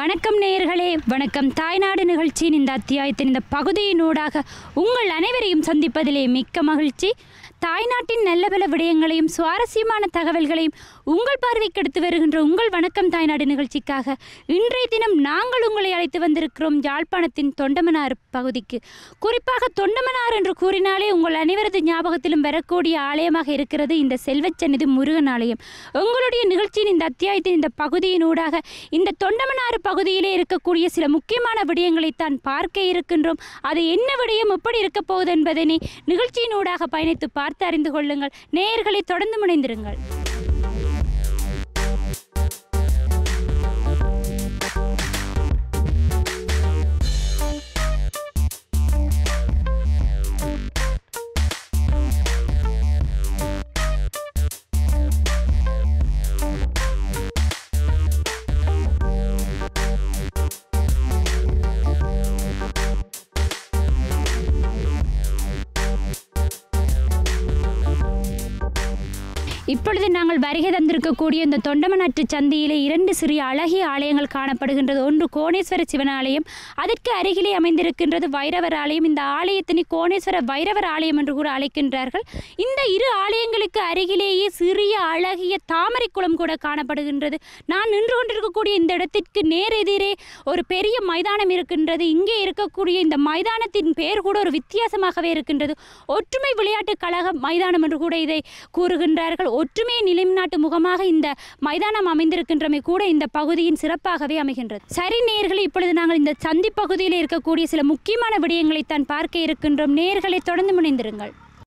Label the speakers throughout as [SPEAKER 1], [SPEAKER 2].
[SPEAKER 1] வணக்கம் நேயர்களே வணக்கம் தாய்நாடு நிகழ்ச்சியின் இந்த அத்தியாயத்தின் இந்த பகுதியினூடாக உங்கள் அனைவரையும் சந்திப்பதிலே மிக்க மகிழ்ச்சி தாய்நாட்டின் நல்ல பல விடயங்களையும் சுவாரஸ்யமான தகவல்களையும் உங்கள் பார்வைக்கு எடுத்து வருகின்ற உங்கள் வணக்கம் தாய்நாடு நிகழ்ச்சிக்காக இன்றைய தினம் நாங்கள் உங்களை அழைத்து வந்திருக்கிறோம் யாழ்ப்பாணத்தின் தொண்டமனார் பகுதிக்கு குறிப்பாக தொண்டமனார் என்று கூறினாலே உங்கள் அனைவரது ஞாபகத்திலும் வரக்கூடிய ஆலயமாக இருக்கிறது இந்த செல்வச்சந்நிதி முருகன் ஆலயம் உங்களுடைய நிகழ்ச்சியின் இந்த அத்தியாயத்தின் இந்த பகுதியினூடாக இந்த தொண்டமனாறு பகுதியிலே இருக்கக்கூடிய சில முக்கியமான விடயங்களைத்தான் பார்க்க இருக்கின்றோம் அது என்ன விடயம் எப்படி இருக்க போகுது என்பதனை நிகழ்ச்சியினூடாக பயணித்து பார்த்து அறிந்து கொள்ளுங்கள் நேயர்களை தொடர்ந்து முனைந்திருங்கள் இப்பொழுது நாங்கள் வருகை தந்திருக்கக்கூடிய இந்த தொண்டமனாற்று சந்தியிலே இரண்டு சிறிய அழகிய ஆலயங்கள் காணப்படுகின்றது ஒன்று கோணேஸ்வர சிவன் ஆலயம் அதற்கு அருகிலே அமைந்திருக்கின்றது வைரவர் ஆலயம் இந்த ஆலயத்தினை கோணேஸ்வர வைரவர் ஆலயம் என்று கூட அழைக்கின்றார்கள் இந்த இரு ஆலயங்களுக்கு அருகிலேயே சிறிய அழகிய தாமரை குளம் கூட காணப்படுகின்றது நான் நின்று கொண்டிருக்கக்கூடிய இந்த இடத்திற்கு நேர் எதிரே ஒரு பெரிய மைதானம் இருக்கின்றது இங்கே இருக்கக்கூடிய இந்த மைதானத்தின் பெயர் கூட ஒரு வித்தியாசமாகவே இருக்கின்றது ஒற்றுமை விளையாட்டுக் கழக மைதானம் என்று கூட இதை கூறுகின்றார்கள் ஒற்றுமையை நிலைநாட்டு முகமாக இந்த மைதானம் அமைந்திருக்கின்றமை கூட இந்த பகுதியின் சிறப்பாகவே அமைகின்றது சரி நேயர்களே இப்பொழுது நாங்கள் இந்த சந்தி பகுதியில் இருக்கக்கூடிய சில முக்கியமான விடயங்களைத்தான் பார்க்க இருக்கின்றோம் நேயர்களை தொடர்ந்து முனைந்திருங்கள்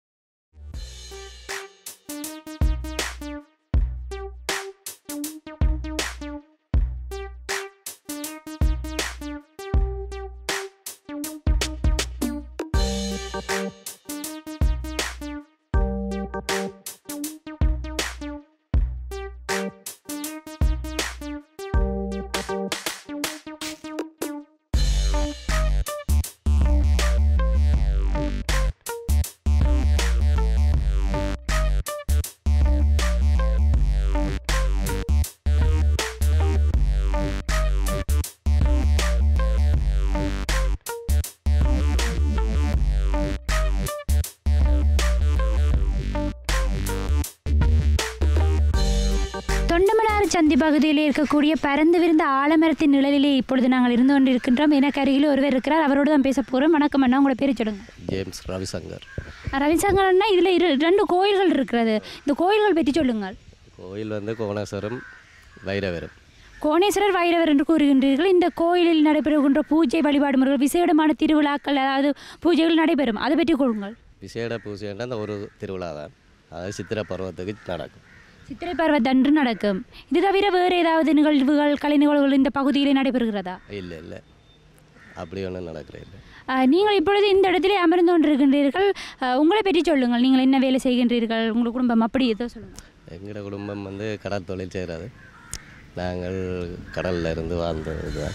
[SPEAKER 1] தொண்டமனாறு சந்தி பகுதியில் இருக்கக்கூடிய பரந்து விருந்த ஆலமரத்தின் நிழலிலே இப்பொழுது நாங்கள் இருந்து கொண்டு இருக்கின்றோம் எனக்கு அருகில் ஒருவர் இருக்கிறார் அவரோடு தான் பேச போகிறோம் வணக்கம் அண்ணா உங்களோட பேரை சொல்லுங்க
[SPEAKER 2] ஜேம்ஸ் ரவிசங்கர்
[SPEAKER 1] ரவிசங்கர் அண்ணா இதில் இரு ரெண்டு கோயில்கள் இருக்கிறது இந்த கோயில்கள் பற்றி சொல்லுங்கள்
[SPEAKER 2] கோயில் வந்து கோணேஸ்வரம் வைரவரம்
[SPEAKER 1] கோணேஸ்வரர் வைரவர் என்று கூறுகின்றீர்கள் இந்த கோயிலில் நடைபெறுகின்ற பூஜை வழிபாடு முறைகள் விசேடமான திருவிழாக்கள் அதாவது பூஜைகள் நடைபெறும் அதை பற்றி கூறுங்கள்
[SPEAKER 2] விசேட பூஜைன்னா அந்த ஒரு திருவிழா தான் அது சித்திரை பருவத்துக்கு நடக்கும்
[SPEAKER 1] சித்திரை பருவத்தன்று நடக்கும் இது தவிர வேறு ஏதாவது நிகழ்வுகள் கலை நிகழ்வுகள் இந்த பகுதியிலே நடைபெறுகிறதா
[SPEAKER 2] இல்லை இல்லை அப்படி ஒன்றும் நடக்கிறது இல்லை
[SPEAKER 1] அஹ், நீங்கள் இப்பொழுது இந்த இடத்திலே அமர்ந்து கொண்டிருக்கின்றீர்கள் அஹ், உங்களை பற்றி சொல்லுங்கள் நீங்கள் என்ன வேலை செய்கின்றீர்கள் உங்கள் குடும்பம் அப்படி ஏதோ சொல்லுங்கள்
[SPEAKER 2] எங்களோட குடும்பம் வந்து கடல் தொழில் செய்கிறது நாங்கள் கடல்ல இருந்து வாழ்ந்த இதுதான்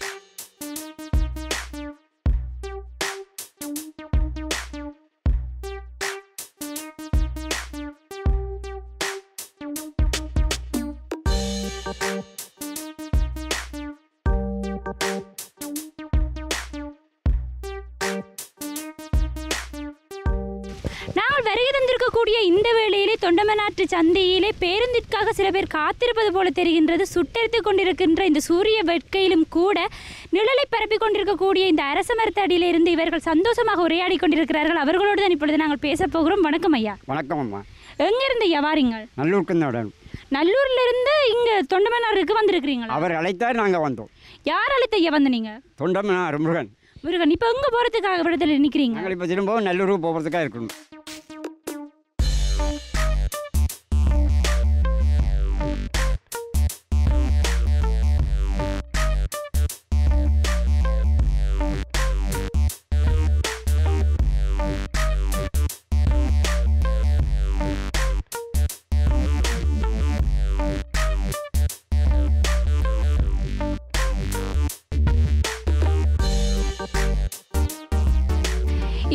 [SPEAKER 1] நாங்கள் வருகை தந்திருக்கக்கூடிய இந்த வேளையிலே தொண்டமனாற்று சந்தையிலே பேருந்திற்காக சில பேர் காத்திருப்பது போல தெரிகின்றது சுட்டெடுத்து கொண்டிருக்கின்ற இந்த சூரிய வெட்கையிலும் கூட நிழலை பரப்பிக் கொண்டிருக்கக்கூடிய இந்த அரச மரத்தடியிலிருந்து இருந்து இவர்கள் சந்தோஷமாக உரையாடி கொண்டிருக்கிறார்கள் அவர்களோடு தான் இப்பொழுது நாங்கள் பேசப் போகிறோம் வணக்கம் ஐயா
[SPEAKER 3] வணக்கம் அம்மா
[SPEAKER 1] எங்கிருந்து ஐயா வாரீங்கள்
[SPEAKER 3] நல்லூர்க்கு
[SPEAKER 1] நல்லூர்ல இருந்து இங்க தொண்டமனாருக்கு வந்திருக்கிறீங்களா
[SPEAKER 3] அவர் அழைத்தார் நாங்கள் வந்தோம்
[SPEAKER 1] யார் அழைத்த ஐயா வந்து நீங்க
[SPEAKER 3] தொண்டமனார் முருகன்
[SPEAKER 1] முருகன் இப்போ எங்க போறதுக்காக விடத்துல நிக்கிறீங்க
[SPEAKER 3] நாங்கள் இப்போ திரும்பவும் நல்லூருக்கு போகிறதுக்காக இருக்கணும்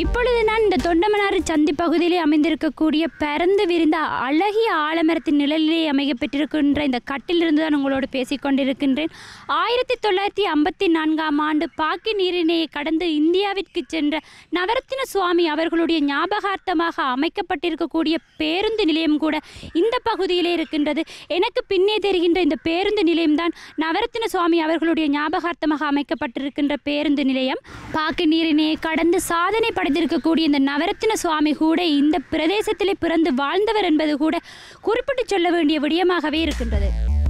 [SPEAKER 1] இப்பொழுது நான் இந்த தொண்டமனாறு சந்தி பகுதியிலே அமைந்திருக்கக்கூடிய பரந்து விரிந்த அழகிய ஆலமரத்தின் நிழலிலே அமைக்கப்பட்டிருக்கின்ற இந்த கட்டிலிருந்து தான் உங்களோடு பேசிக் கொண்டிருக்கின்றேன் ஆயிரத்தி தொள்ளாயிரத்தி ஐம்பத்தி நான்காம் ஆண்டு பாக்கி நீரிணையை கடந்து இந்தியாவிற்கு சென்ற நவரத்தின சுவாமி அவர்களுடைய ஞாபகார்த்தமாக அமைக்கப்பட்டிருக்கக்கூடிய பேருந்து நிலையம் கூட இந்த பகுதியிலே இருக்கின்றது எனக்கு பின்னே தெரிகின்ற இந்த பேருந்து நிலையம்தான் நவரத்தின சுவாமி அவர்களுடைய ஞாபகார்த்தமாக அமைக்கப்பட்டிருக்கின்ற பேருந்து நிலையம் பாக்கி நீரிணையை கடந்து சாதனை படைத்திருக்கக்கூடிய இந்த நவரத்தின சுவாமி கூட இந்த பிரதேசத்திலே பிறந்து வாழ்ந்தவர் என்பது கூட குறிப்பிட்டு சொல்ல வேண்டிய விடயமாகவே இருக்கின்றது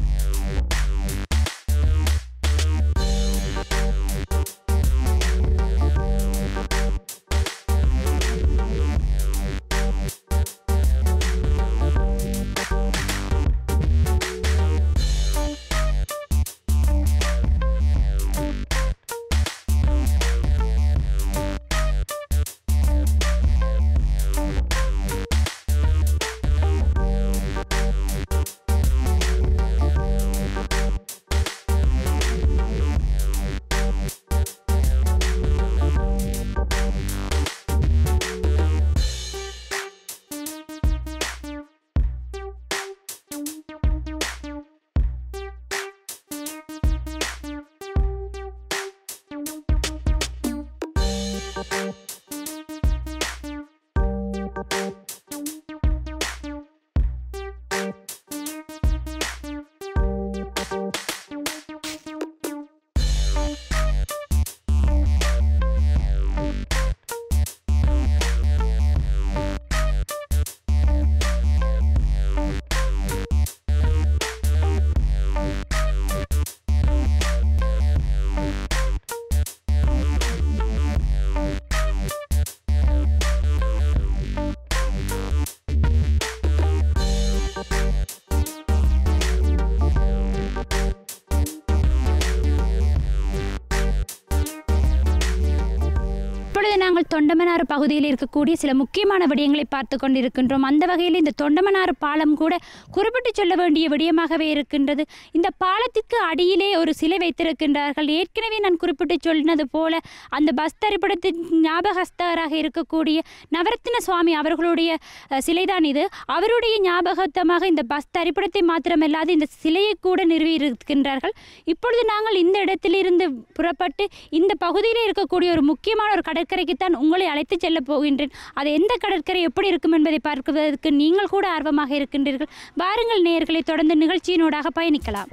[SPEAKER 1] இப்பொழுது நாங்கள் தொண்டமனாறு பகுதியில் இருக்கக்கூடிய சில முக்கியமான விடயங்களை பார்த்து கொண்டிருக்கின்றோம் அந்த வகையில் இந்த தொண்டமனாறு பாலம் கூட குறிப்பிட்டு சொல்ல வேண்டிய விடயமாகவே இருக்கின்றது இந்த பாலத்திற்கு அடியிலே ஒரு சிலை வைத்திருக்கின்றார்கள் ஏற்கனவே நான் குறிப்பிட்டு சொன்னது போல அந்த பஸ் திரைப்படத்தின் ஞாபகஸ்தராக இருக்கக்கூடிய நவரத்தின சுவாமி அவர்களுடைய அஹ், சிலைதான் இது அவருடைய ஞாபகத்தமாக இந்த பஸ் திரைப்படத்தை மாத்திரமல்லாது இந்த சிலையை கூட நிறுவியிருக்கின்றார்கள் இப்பொழுது நாங்கள் இந்த இடத்திலிருந்து புறப்பட்டு இந்த பகுதியில் இருக்கக்கூடிய ஒரு முக்கியமான ஒரு கடற்கரைக்குத்தான் உங்களை அழைத்து செல்ல போகின்றேன் அது எந்த கடற்கரை எப்படி இருக்கும் என்பதை பார்ப்பதற்கு நீங்கள் கூட ஆர்வமாக இருக்கின்றீர்கள் வாருங்கள் நேயர்களை தொடர்ந்து நிகழ்ச்சியினூடாக பயணிக்கலாம்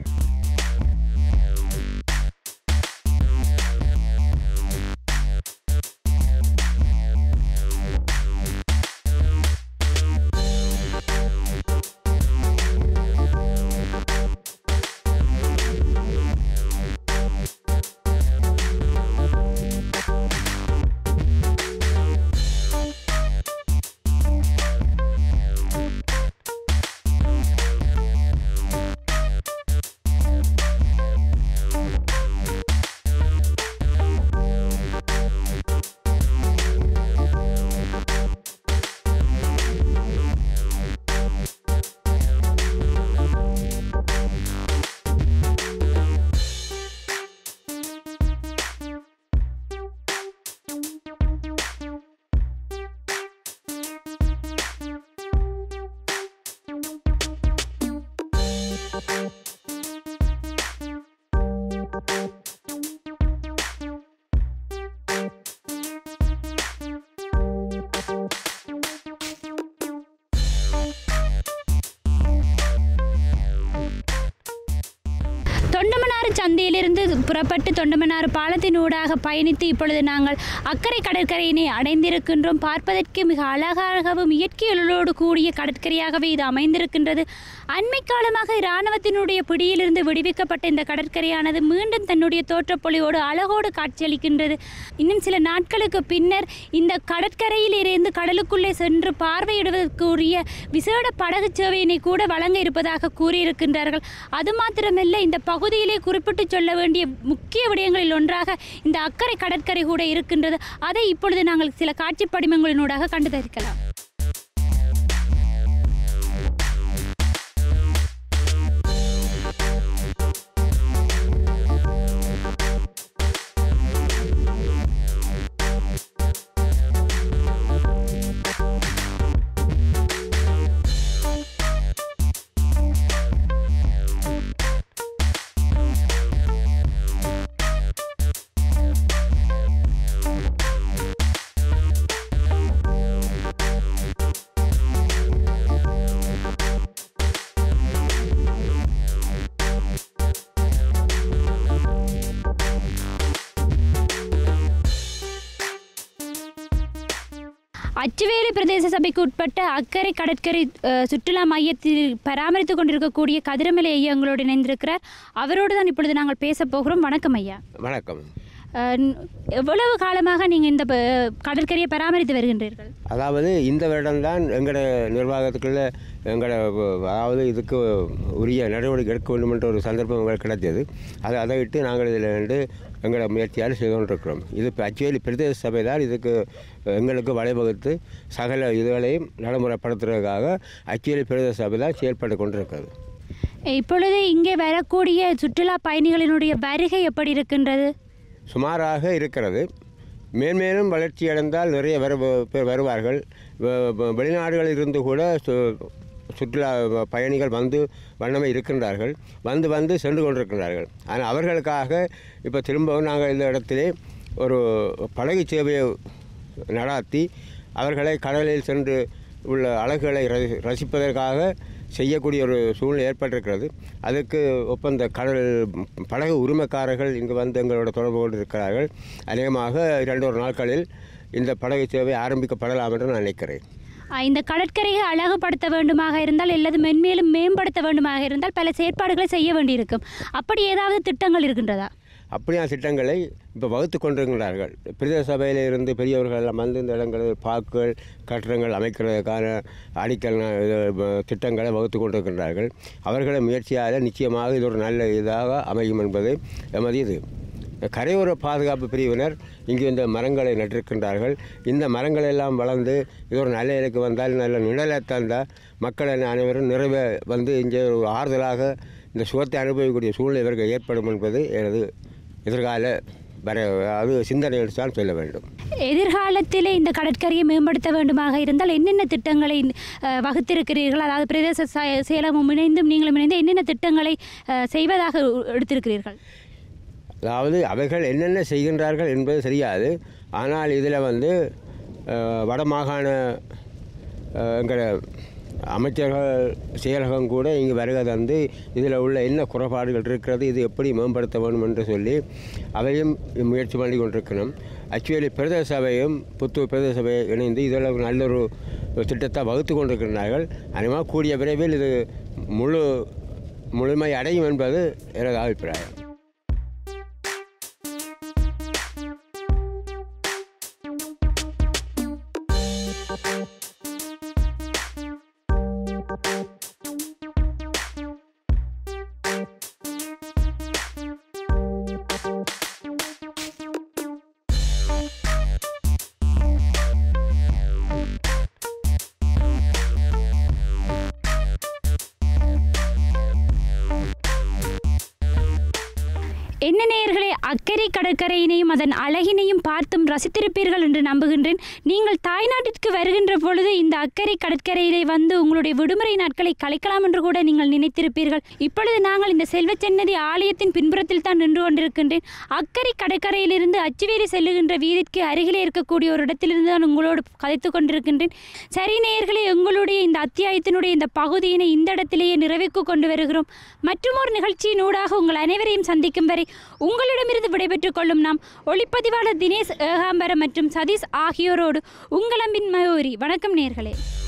[SPEAKER 1] தொண்டமனாறு சந்தையிலிருந்து புறப்பட்டு தொண்டமனாறு பாலத்தின் ஊடாக பயணித்து இப்பொழுது நாங்கள் அக்கறை கடற்கரையினை அடைந்திருக்கின்றோம் பார்ப்பதற்கு மிக அழகாகவும் இயற்கைகளோடு கூடிய கடற்கரையாகவே இது அமைந்திருக்கின்றது அண்மை காலமாக இராணுவத்தினுடைய பிடியிலிருந்து விடுவிக்கப்பட்ட இந்த கடற்கரையானது மீண்டும் தன்னுடைய தோற்றப்பொழிவோடு அழகோடு காட்சியளிக்கின்றது இன்னும் சில நாட்களுக்கு பின்னர் இந்த கடற்கரையில் இருந்து கடலுக்குள்ளே சென்று பார்வையிடுவதற்குரிய விசேட படகு சேவையினை கூட வழங்க இருப்பதாக கூறியிருக்கின்றார்கள் அது மாத்திரமல்ல இந்த பகுதியிலே குறிப்பிட்டு சொல்ல வேண்டிய முக்கிய விடயங்களில் ஒன்றாக இந்த அக்கறை கடற்கரை கூட இருக்கின்றது அதை இப்பொழுது நாங்கள் சில காட்சி படிமங்களினூடாக கண்டு தரிக்கலாம் அச்சுவேலி பிரதேச சபைக்கு உட்பட்ட அக்கறை கடற்கரை அஹ், சுற்றுலா மையத்தில் பராமரித்து கொண்டிருக்கக்கூடிய கதிரமலை ஐயா எங்களோடு இணைந்திருக்கிறார் அவரோடு தான் இப்பொழுது நாங்கள் பேச போகிறோம் வணக்கம் ஐயா
[SPEAKER 4] வணக்கம்
[SPEAKER 1] அஹ், ந- எவ்வளவு காலமாக நீங்கள் இந்த ப- கடற்கரையை பராமரித்து வருகின்றீர்கள்
[SPEAKER 4] அதாவது இந்த வருடம்தான் எங்களோட நிர்வாகத்துக்குள்ள எங்களோட வ- அதாவது இதுக்கு உரிய நடவடிக்கை எடுக்க வேண்டும் என்ற ஒரு சந்தர்ப்பம் எங்களுக்கு கிடைத்தது அதை அதை விட்டு நாங்கள் இதில் வந்து எங்களோட முயற்சியால் செய்து கொண்டிருக்கிறோம் இது இப்போ அச்சுவேலி பிரதேச சபை தான் இதுக்கு எங்களுக்கு வழிவகுத்து சகல இதுகளையும் நடைமுறைப்படுத்துறதுக்காக அச்சுவேலி பிரதேச சபை தான் செயல்பட்டு கொண்டிருக்கிறது
[SPEAKER 1] இப்பொழுது இங்கே வரக்கூடிய சுற்றுலா பயணிகளினுடைய வருகை எப்படி இருக்கின்றது
[SPEAKER 4] சுமாராக இருக்கிறது மேன்மேலும் வளர்ச்சி அடைந்தால் நிறைய வரு பேர் வருவார்கள் வ- வ- வெளிநாடுகளில் இருந்து கூட சு- சுற்றுலா பயணிகள் வந்து வண்ணமே இருக்கின்றார்கள் வந்து வந்து சென்று கொண்டிருக்கின்றார்கள் ஆனால் அவர்களுக்காக இப்போ திரும்பவும் நாங்கள் இந்த இடத்திலே ஒரு படகு சேவையை நடாத்தி அவர்களை கடலில் சென்று உள்ள அழகுகளை ரசி ரசிப்பதற்காக செய்யக்கூடிய ஒரு சூழ்நிலை ஏற்பட்டிருக்கிறது அதுக்கு ஒப்பந்த கடல் படகு உரிமைக்காரர்கள் இங்கு வந்து எங்களோட தொடர்பு கொண்டு இருக்கிறார்கள் அநேகமாக இரண்டு ஒரு நாட்களில் இந்த படகு சேவை ஆரம்பிக்கப்படலாம் என்று நான் நினைக்கிறேன்
[SPEAKER 1] அஹ், இந்த கடற்கரையை அழகுபடுத்த வேண்டுமாக இருந்தால் அல்லது மென்மேலும் மேம்படுத்த வேண்டுமாக இருந்தால் பல செயற்பாடுகளை செய்ய வேண்டியிருக்கும் அப்படி ஏதாவது திட்டங்கள் இருக்கின்றதா
[SPEAKER 4] அப்படியான திட்டங்களை இப்போ வகுத்து கொண்டிருக்கிறார்கள் பிரதேச சபையில் இருந்து பெரியவர்கள் எல்லாம் வந்து இந்த இடங்களில் பார்க்குகள் கட்டடங்கள் அமைக்கிறதுக்கான அடிக்கல் ந- இது, ப- திட்டங்களை வகுத்து கொண்டிருக்கின்றார்கள் அவர்களை முயற்சியால் நிச்சயமாக இது ஒரு நல்ல இதாக அமையும் என்பது எமது இது கரையோர பாதுகாப்பு பிரிவினர் இங்கு இந்த மரங்களை நட்டிருக்கின்றார்கள் இந்த மரங்கள் எல்லாம் வளர்ந்து இது ஒரு நல்ல இலக்கு வந்தால் நல்ல நிழலை தந்தால் மக்கள் அனைவரும் நிறைவே வந்து இங்கே ஒரு ஆறுதலாக இந்த சுகத்தை அனுபவிக்கக்கூடிய சூழ்நிலை இவருக்கு ஏற்படும் என்பது எனது எதிர்கால வர அது சிந்தனை என்று தான் சொல்ல வேண்டும்
[SPEAKER 1] எதிர்காலத்திலே இந்த கடற்கரையை மேம்படுத்த வேண்டுமாக இருந்தால் என்னென்ன திட்டங்களை அஹ், வகுத்திருக்கிறீர்கள் அதாவது பிரதேச ச- செயலகமும் இணைந்தும் நீங்களும் இணைந்து என்னென்ன திட்டங்களை அஹ், செய்வதாக எடுத்திருக்கிறீர்கள்
[SPEAKER 4] அதாவது அவைகள் என்னென்ன செய்கின்றார்கள் என்பது தெரியாது ஆனால் இதில் வந்து அஹ், வடமாகாண அஹ், எங்கள அமைச்சர்கள் செயலகம் கூட இங்கு வருகை தந்து இதில் உள்ள என்ன குறைபாடுகள் இருக்கிறது இது எப்படி மேம்படுத்த வேண்டும் என்று சொல்லி அவையும் முயற்சி பண்ணி கொண்டிருக்கணும் ஆக்சுவலி பிரதேச சபையும் புத்தூர் பிரதேச சபையை இணைந்து இதில் ஒரு நல்ல ஒரு திட்டத்தை வகுத்து கொண்டிருக்கிறார்கள் அனைவரும் கூடிய விரைவில் இது முழு முழுமை அடையும் என்பது எனது அபிப்பிராயம்
[SPEAKER 1] என்ன நேயர்களே அக்கறை கடற்கரையினையும் அதன் அழகினையும் பார்த்தும் ரசித்திருப்பீர்கள் என்று நம்புகின்றேன் நீங்கள் தாய்நாட்டிற்கு வருகின்ற பொழுது இந்த அக்கறை கடற்கரையிலே வந்து உங்களுடைய விடுமுறை நாட்களை கலைக்கலாம் என்று கூட நீங்கள் நினைத்திருப்பீர்கள் இப்பொழுது நாங்கள் இந்த செல்வச்சன்னதி ஆலயத்தின் பின்புறத்தில் தான் நின்று கொண்டிருக்கின்றேன் அக்கறை கடற்கரையிலிருந்து அச்சுவேலி செல்லுகின்ற வீதிக்கு அருகிலே இருக்கக்கூடிய ஒரு இடத்திலிருந்து தான் உங்களோடு கதைத்து கொண்டிருக்கின்றேன் சரி நேயர்களே உங்களுடைய இந்த அத்தியாயத்தினுடைய இந்த பகுதியினை இந்த இடத்திலேயே நிறைவுக்கு கொண்டு வருகிறோம் மற்றும் ஒரு நிகழ்ச்சியின் ஊடாக உங்கள் அனைவரையும் சந்திக்கும் வரை உங்களிடமிருந்து விடைபெற்றுக் கொள்ளும் நாம் ஒளிப்பதிவாளர் தினேஷ் ஏகாம்பரம் மற்றும் சதீஷ் ஆகியோரோடு உங்களம்பின் மயூரி வணக்கம் நேர்களே